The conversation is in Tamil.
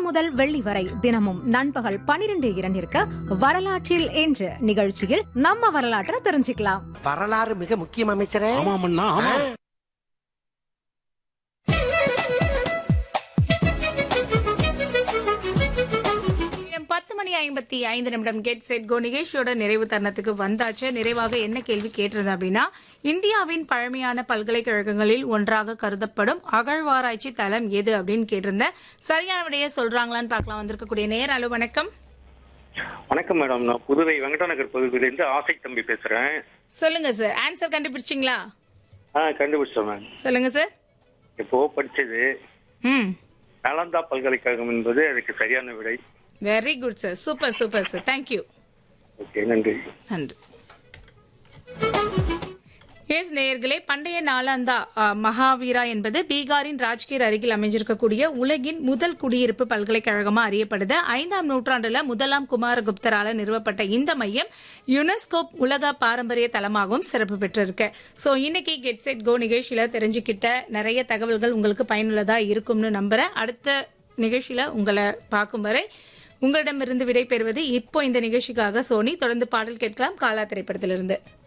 முதல் வெள்ளி வரை தினமும் நண்பகல் பனிரெண்டு இரண்டிற்கு வரலாற்றில் என்று நிகழ்ச்சியில் நம்ம வரலாற்றை தெரிஞ்சுக்கலாம் வரலாறு மிக முக்கியம் அமைச்சரே ஆமாமண்ணா ஆமா நேரம் பத்து மணி ஐம்பத்தி ஐந்து நிமிடம் கெட் செட் கோ நிகழ்ச்சியோட நிறைவு தருணத்துக்கு வந்தாச்சு நிறைவாக என்ன கேள்வி கேட்டிருந்தேன் அப்படின்னா இந்தியாவின் பழமையான பல்கலைக்கழகங்களில் ஒன்றாக கருதப்படும் அகழ்வாராய்ச்சி தலம் எது அப்படின்னு கேட்டிருந்தேன் சரியான விடையை சொல்றாங்களான்னு பார்க்கலாம் வந்திருக்கக்கூடிய நேர் அலோ வணக்கம் வணக்கம் மேடம் நான் புதுவை வெங்கடநகர் பகுதியிலேருந்து ஆசை தம்பி பேசுறேன் சொல்லுங்க சார் ஆன்சர் கண்டுபிடிச்சிங்களா ஆ கண்டுபிடிச்சேன் மேம் சொல்லுங்க சார் இப்போ படிச்சது ம் நாலந்தா பல்கலைக்கழகம் என்பது அதுக்கு சரியான விடை very good sir super super sir thank you okay நன்றி நன்றி எஸ் நேயர்களே பண்டைய நாளாந்தா அ, மகாவீரா என்பது பீகாரின் ராஜ்கீர் அருகில் அமைஞ்சிருக்கக்கூடிய உலகின் முதல் குடியிருப்பு பல்கலைக்கழகமா அறியப்படுது ஐந்தாம் நூற்றாண்டுல முதலாம் குமாரகுப்தரால நிறுவப்பட்ட இந்த மையம் யுனெஸ்கோ உலக பாரம்பரிய தலமாகவும் சிறப்பு பெற்றிருக்கு சோ இன்னைக்கு கெட் செட் கோ நிகழ்ச்சியில தெரிஞ்சுக்கிட்ட நிறைய தகவல்கள் உங்களுக்கு பயனுள்ளதா இருக்கும்னு நம்புறேன் அடுத்த நிகழ்ச்சியில உங்களை பார்க்கும் வரை உங்களிடமிருந்து விடை பெறுவது இப்போ இந்த நிகழ்ச்சிக்காக சோனி தொடர்ந்து பாடல் கேட்கலாம் காலா திரைப்படத்திலிருந்து